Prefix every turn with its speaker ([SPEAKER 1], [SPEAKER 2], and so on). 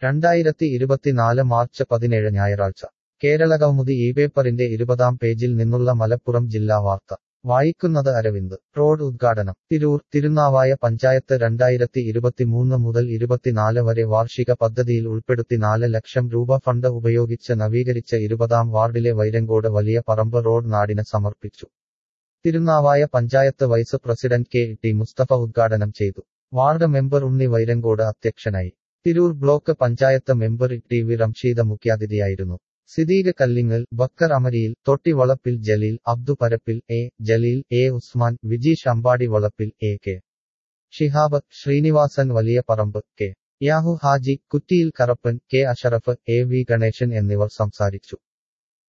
[SPEAKER 1] രണ്ടായിരത്തി ഇരുപത്തിനാല് മാർച്ച് പതിനേഴ് ഞായറാഴ്ച കേരളകൗമുദി ഈ പേപ്പറിന്റെ ഇരുപതാം പേജിൽ നിന്നുള്ള മലപ്പുറം ജില്ലാ വാർത്ത വായിക്കുന്നത് അരവിന്ദ് റോഡ് ഉദ്ഘാടനം തിരൂർ തിരുനാവായ പഞ്ചായത്ത് രണ്ടായിരത്തി ഇരുപത്തിമൂന്ന് മുതൽ ഇരുപത്തിനാല് വരെ വാർഷിക പദ്ധതിയിൽ ഉൾപ്പെടുത്തി നാല് ലക്ഷം രൂപ ഫണ്ട് ഉപയോഗിച്ച് നവീകരിച്ച ഇരുപതാം വാർഡിലെ വൈരങ്കോട് വലിയ പറമ്പ് റോഡ് നാടിന് സമർപ്പിച്ചു Thirunavaya panchayat vice president K T Musthafa ഉദ്ഘാടനം ചെയ്തു വാർഡ് മെമ്പർ ഉണ്ണി വൈരങ്കോട് അധ്യക്ഷനായി Tirur block panchayat member T V Ramsheeda മുഖ്യാതിഥിയായിരുന്നു Siddique Kallingal Bakkar Amariyil Thottivalappil Jaleel Abdu Parappil A Jaleel A Usman Vijeesh Ambadi Valappil A K Shihab Sreenivasan Valiya Parambu K Yahu Haji Kuttiyil Karappan K Asharaf A V Ganesan എന്നിവർ സംസാരിച്ചു